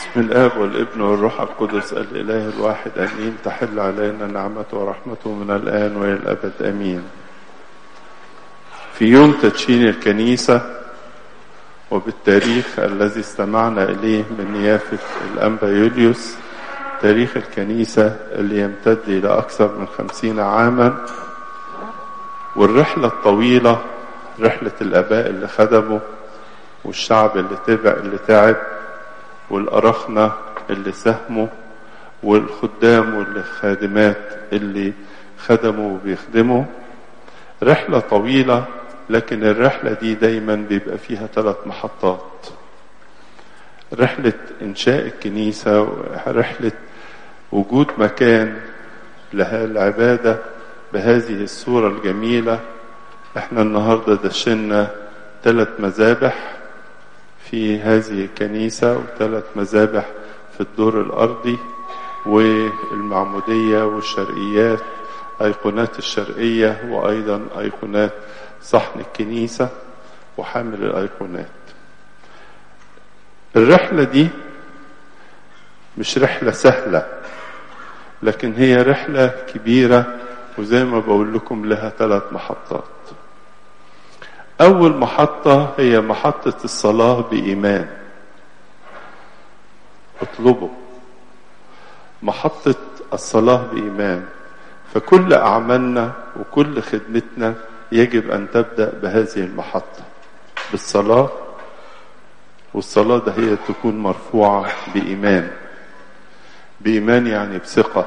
بسم الآب والابن والروح القدس الإله الواحد أمين تحل علينا نعمته ورحمته من الآن وإلى الأبد أمين في يوم تدشين الكنيسة وبالتاريخ الذي استمعنا إليه من نيافة الأنبا يوليوس تاريخ الكنيسة اللي يمتد إلى أكثر من خمسين عاما والرحلة الطويلة رحلة الآباء اللي خدموا والشعب اللي تبع اللي تعب والأرخنة اللي ساهموا والخدام والخادمات اللي خدموا وبيخدموا رحلة طويلة لكن الرحلة دي دايما بيبقى فيها ثلاث محطات رحلة إنشاء الكنيسة ورحلة وجود مكان لها العبادة بهذه الصورة الجميلة احنا النهاردة دشنا ثلاث مذابح في هذه الكنيسة وثلاث مذابح في الدور الأرضي والمعمودية والشرقيات أيقونات الشرقية وأيضا أيقونات صحن الكنيسة وحامل الأيقونات الرحلة دي مش رحلة سهلة لكن هي رحلة كبيرة وزي ما بقول لكم لها ثلاث محطات أول محطة هي محطة الصلاة بإيمان اطلبوا محطة الصلاة بإيمان فكل أعمالنا وكل خدمتنا يجب أن تبدأ بهذه المحطة بالصلاة والصلاة ده هي تكون مرفوعة بإيمان بإيمان يعني بثقة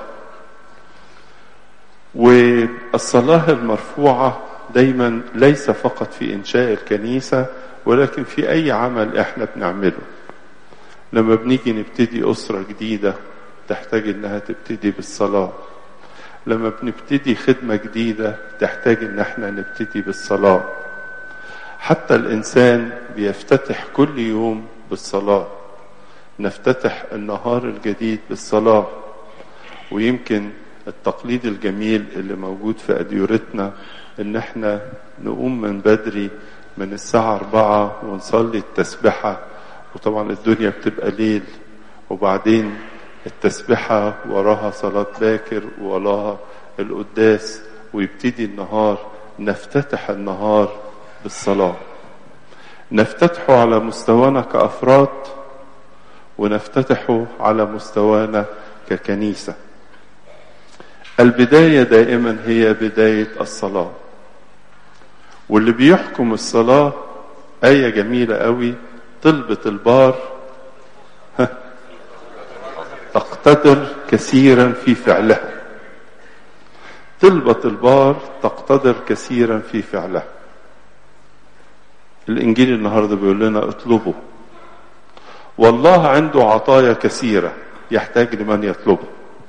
والصلاة المرفوعة دايما ليس فقط في إنشاء الكنيسة ولكن في أي عمل إحنا بنعمله لما بنيجي نبتدي أسرة جديدة تحتاج إنها تبتدي بالصلاة لما بنبتدي خدمة جديدة تحتاج إن إحنا نبتدي بالصلاة حتى الإنسان بيفتتح كل يوم بالصلاة نفتتح النهار الجديد بالصلاة ويمكن التقليد الجميل اللي موجود في أديورتنا إن إحنا نقوم من بدري من الساعة أربعة ونصلي التسبحة وطبعا الدنيا بتبقى ليل وبعدين التسبحة وراها صلاة باكر وراها القداس ويبتدي النهار نفتتح النهار بالصلاة نفتتحه على مستوانا كأفراد ونفتتحه على مستوانا ككنيسة البداية دائما هي بداية الصلاة واللي بيحكم الصلاة آية جميلة قوي طلبة البار تقتدر كثيرا في فعلها طلبة البار تقتدر كثيرا في فعلها الإنجيل النهاردة بيقول لنا اطلبوا والله عنده عطايا كثيرة يحتاج لمن يطلبه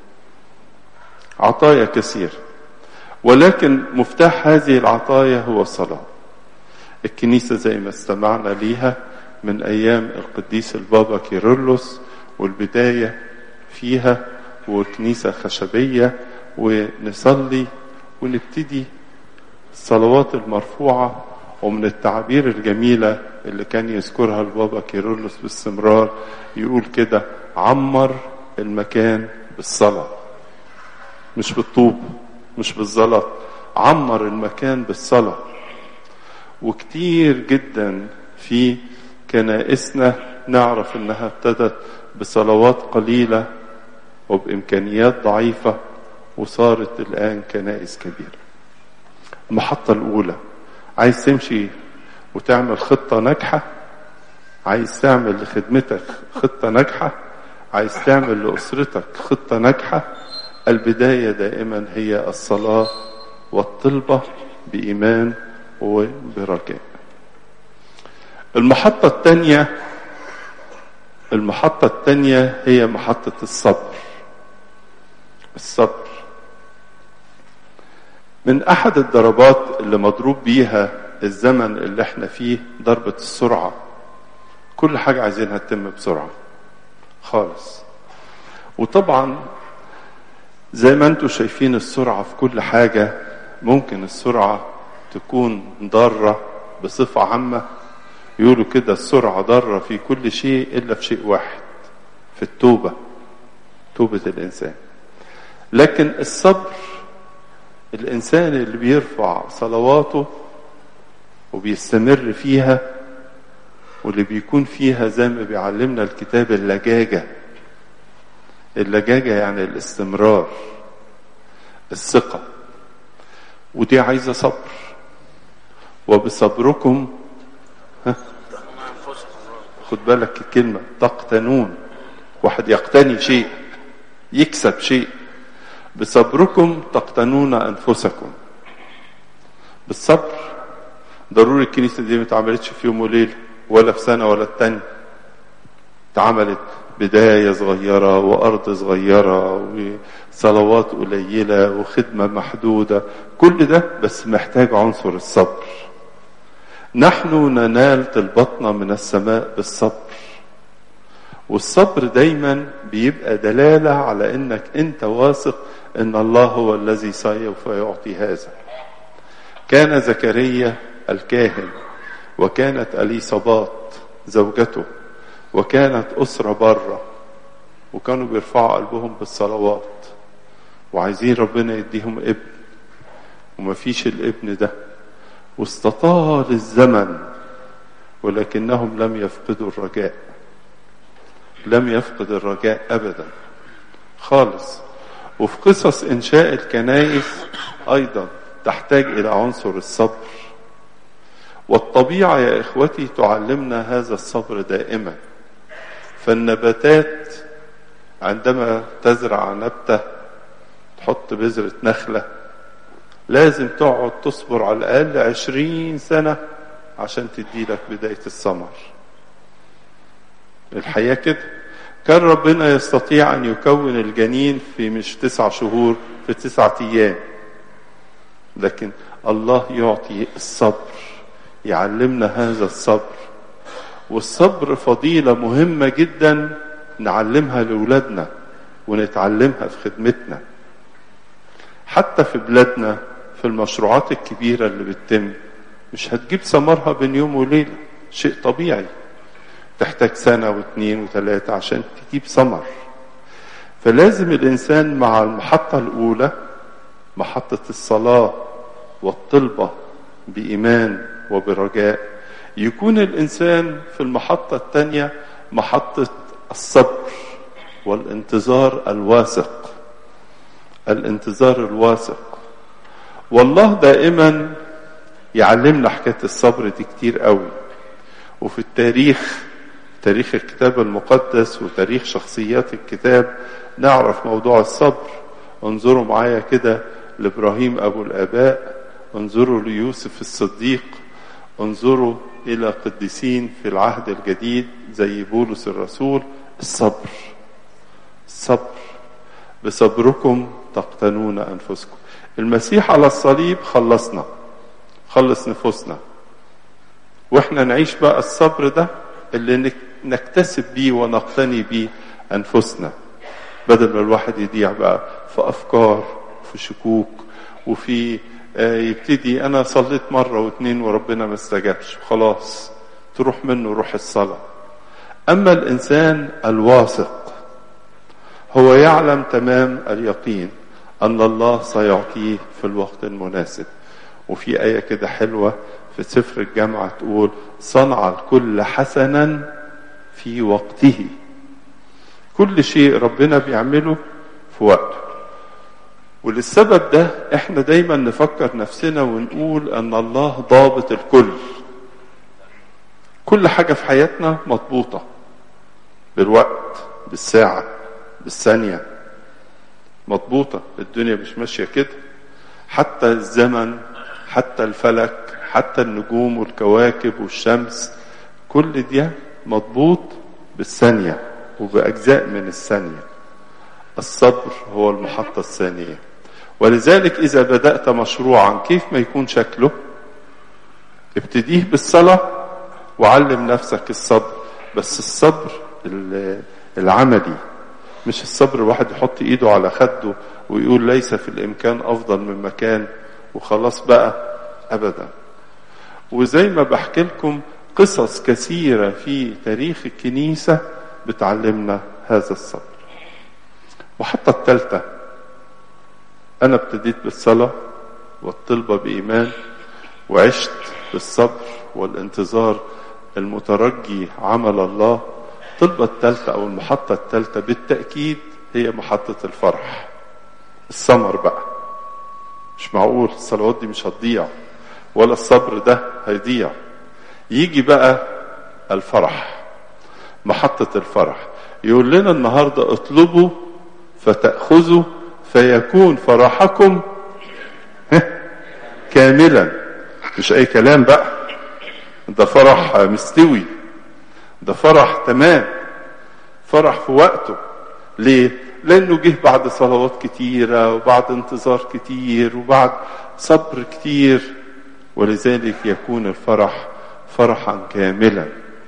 عطايا كثيرة ولكن مفتاح هذه العطايا هو الصلاة الكنيسة زي ما استمعنا ليها من أيام القديس البابا كيرلس والبداية فيها وكنيسة خشبية ونصلي ونبتدي الصلوات المرفوعة ومن التعابير الجميلة اللي كان يذكرها البابا كيرلس باستمرار يقول كده عمر المكان بالصلاة مش بالطوب مش بالزلط عمر المكان بالصلاة وكتير جدا في كنائسنا نعرف انها ابتدت بصلوات قليلة وبإمكانيات ضعيفة وصارت الآن كنائس كبيرة المحطة الأولى عايز تمشي وتعمل خطة ناجحة عايز تعمل لخدمتك خطة ناجحة عايز تعمل لأسرتك خطة ناجحة البداية دائما هي الصلاة والطلبة بإيمان وبرجاء المحطة الثانية المحطة الثانية هي محطة الصبر الصبر من أحد الضربات اللي مضروب بيها الزمن اللي احنا فيه ضربة السرعة كل حاجة عايزينها تتم بسرعة خالص وطبعا زي ما انتم شايفين السرعة في كل حاجة ممكن السرعة تكون ضارة بصفة عامة يقولوا كده السرعة ضارة في كل شيء إلا في شيء واحد في التوبة توبة الإنسان لكن الصبر الإنسان اللي بيرفع صلواته وبيستمر فيها واللي بيكون فيها زي ما بيعلمنا الكتاب اللجاجة اللجاجة يعني الاستمرار الثقة ودي عايزة صبر وبصبركم ها خد بالك الكلمة تقتنون واحد يقتني شيء يكسب شيء بصبركم تقتنون أنفسكم بالصبر ضروري الكنيسة دي ما اتعملتش في يوم وليلة ولا في سنة ولا التانية اتعملت بداية صغيرة وأرض صغيرة وصلوات قليلة وخدمة محدودة كل ده بس محتاج عنصر الصبر نحن ننال طلبتنا من السماء بالصبر والصبر دايما بيبقى دلالة على انك انت واثق ان الله هو الذي سوف يعطي هذا كان زكريا الكاهن وكانت اليصابات زوجته وكانت أسرة بره وكانوا بيرفعوا قلبهم بالصلوات وعايزين ربنا يديهم ابن ومفيش الابن ده واستطال الزمن ولكنهم لم يفقدوا الرجاء لم يفقد الرجاء أبدا خالص وفي قصص إنشاء الكنائس أيضا تحتاج إلى عنصر الصبر والطبيعة يا إخوتي تعلمنا هذا الصبر دائما فالنباتات عندما تزرع نبتة تحط بذرة نخلة لازم تقعد تصبر على الأقل عشرين سنة عشان تدي لك بداية الثمر الحياة كده كان ربنا يستطيع أن يكون الجنين في مش تسع شهور في تسعة أيام لكن الله يعطي الصبر يعلمنا هذا الصبر والصبر فضيلة مهمة جدا نعلمها لأولادنا ونتعلمها في خدمتنا حتى في بلادنا في المشروعات الكبيرة اللي بتتم مش هتجيب ثمرها بين يوم وليلة شيء طبيعي تحتاج سنة واثنين وثلاثة عشان تجيب ثمر فلازم الإنسان مع المحطة الأولى محطة الصلاة والطلبة بإيمان وبرجاء يكون الإنسان في المحطة الثانية محطة الصبر والانتظار الواثق الانتظار الواثق والله دائما يعلمنا حكاية الصبر دي كتير قوي وفي التاريخ تاريخ الكتاب المقدس وتاريخ شخصيات الكتاب نعرف موضوع الصبر انظروا معايا كده لابراهيم ابو الاباء انظروا ليوسف الصديق انظروا الى قديسين في العهد الجديد زي بولس الرسول الصبر الصبر بصبركم تقتنون انفسكم المسيح على الصليب خلصنا خلص نفوسنا واحنا نعيش بقى الصبر ده اللي نكتسب بيه ونقتني بيه انفسنا بدل ما الواحد يضيع بقى في افكار في شكوك وفي آه يبتدي انا صليت مره واثنين وربنا ما استجابش خلاص تروح منه روح الصلاه اما الانسان الواثق هو يعلم تمام اليقين ان الله سيعطيه في الوقت المناسب وفي ايه كده حلوه في سفر الجامعه تقول صنع الكل حسنا في وقته كل شيء ربنا بيعمله في وقته وللسبب ده احنا دايما نفكر نفسنا ونقول ان الله ضابط الكل كل حاجة في حياتنا مضبوطة بالوقت بالساعة بالثانية مضبوطة الدنيا مش ماشية كده حتى الزمن حتى الفلك حتى النجوم والكواكب والشمس كل ده مضبوط بالثانية وبأجزاء من الثانية الصبر هو المحطة الثانية ولذلك إذا بدأت مشروعا كيف ما يكون شكله ابتديه بالصلاة وعلم نفسك الصبر بس الصبر العملي مش الصبر الواحد يحط ايده على خده ويقول ليس في الامكان افضل من مكان وخلاص بقى ابدا وزي ما بحكي لكم قصص كثيرة في تاريخ الكنيسة بتعلمنا هذا الصبر وحتى الثالثة أنا ابتديت بالصلاة والطلبة بإيمان وعشت بالصبر والانتظار المترجي عمل الله الطلبة الثالثة أو المحطة الثالثة بالتأكيد هي محطة الفرح الثمر بقى مش معقول الصلوات دي مش هتضيع ولا الصبر ده هيضيع يجي بقى الفرح محطة الفرح يقول لنا النهاردة اطلبوا فتأخذوا فيكون فرحكم كاملا مش اي كلام بقى ده فرح مستوي ده فرح تمام فرح في وقته ليه لانه جه بعد صلوات كتيره وبعد انتظار كتير وبعد صبر كتير ولذلك يكون الفرح فرحا كاملا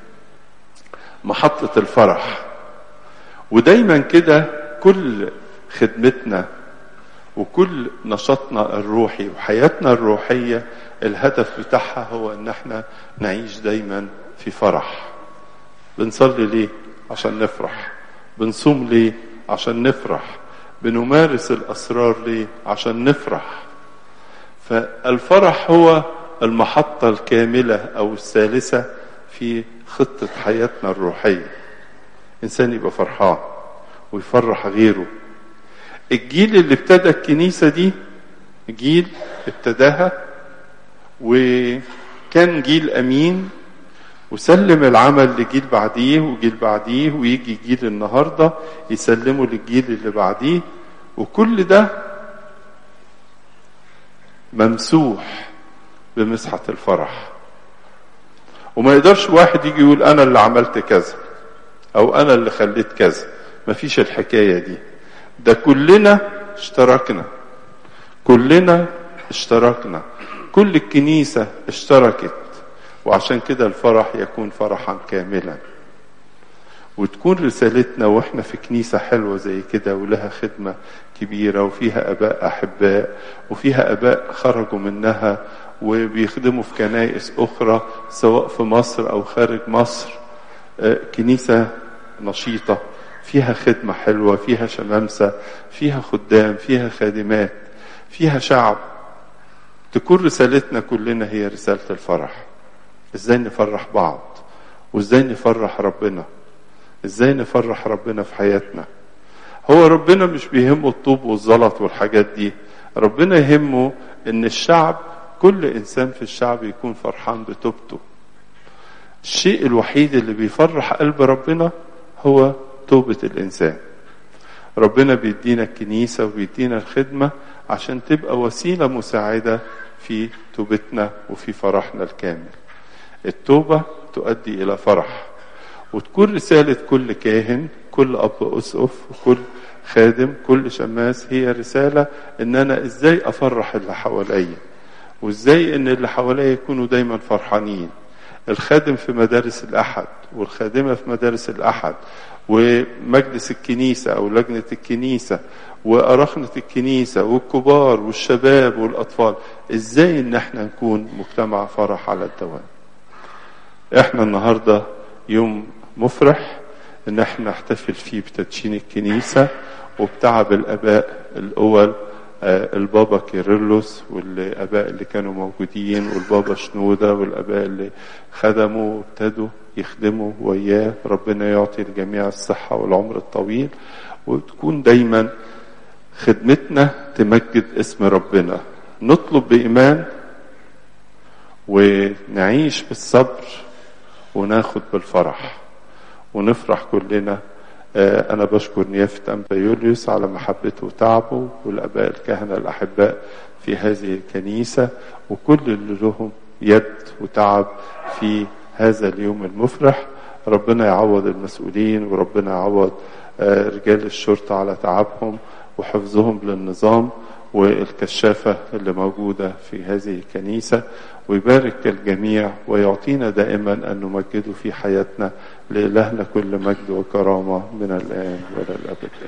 محطه الفرح ودايما كده كل خدمتنا وكل نشاطنا الروحي وحياتنا الروحيه الهدف بتاعها هو ان احنا نعيش دايما في فرح بنصلي ليه عشان نفرح بنصوم ليه عشان نفرح بنمارس الاسرار ليه عشان نفرح فالفرح هو المحطه الكامله او الثالثه في خطه حياتنا الروحيه انسان يبقى فرحان ويفرح غيره الجيل اللي ابتدى الكنيسه دي جيل ابتداها وكان جيل امين وسلم العمل لجيل بعديه وجيل بعديه ويجي جيل النهارده يسلمه للجيل اللي بعديه وكل ده ممسوح بمسحة الفرح وما يقدرش واحد يجي يقول انا اللي عملت كذا او انا اللي خليت كذا مفيش الحكاية دي ده كلنا اشتركنا كلنا اشتركنا كل الكنيسة اشتركت وعشان كده الفرح يكون فرحا كاملا وتكون رسالتنا واحنا في كنيسة حلوة زي كده ولها خدمة كبيرة وفيها أباء أحباء وفيها أباء خرجوا منها وبيخدموا في كنائس أخرى سواء في مصر أو خارج مصر كنيسة نشيطة فيها خدمة حلوة فيها شمامسة فيها خدام فيها خادمات فيها شعب تكون رسالتنا كلنا هي رسالة الفرح ازاي نفرح بعض وازاي نفرح ربنا ازاي نفرح ربنا في حياتنا هو ربنا مش بيهمه الطوب والزلط والحاجات دي ربنا يهمه ان الشعب كل انسان في الشعب يكون فرحان بتوبته الشيء الوحيد اللي بيفرح قلب ربنا هو توبة الانسان ربنا بيدينا الكنيسة وبيدينا الخدمة عشان تبقى وسيلة مساعدة في توبتنا وفي فرحنا الكامل التوبة تؤدي إلى فرح وتكون رسالة كل كاهن كل أب أسقف وكل خادم كل شماس هي رسالة إن أنا إزاي أفرح اللي حواليا وإزاي إن اللي حواليا يكونوا دايما فرحانين الخادم في مدارس الأحد والخادمة في مدارس الأحد ومجلس الكنيسة أو لجنة الكنيسة وأرخنة الكنيسة والكبار والشباب والأطفال إزاي إن احنا نكون مجتمع فرح على الدوام احنا النهاردة يوم مفرح ان احنا نحتفل فيه بتدشين الكنيسة وبتعب الاباء الاول آه البابا كيرلس والاباء اللي كانوا موجودين والبابا شنودة والاباء اللي خدموا وابتدوا يخدموا وياه ربنا يعطي الجميع الصحة والعمر الطويل وتكون دايما خدمتنا تمجد اسم ربنا نطلب بإيمان ونعيش بالصبر وناخد بالفرح ونفرح كلنا أنا بشكر نيافة أنبا يوليوس على محبته وتعبه والآباء الكهنة الأحباء في هذه الكنيسة وكل اللي لهم يد وتعب في هذا اليوم المفرح ربنا يعوض المسؤولين وربنا يعوض رجال الشرطة على تعبهم وحفظهم للنظام والكشافة اللي موجودة في هذه الكنيسة ويبارك الجميع ويعطينا دائما أن نمجده في حياتنا لإلهنا كل مجد وكرامة من الآن وإلى الأبد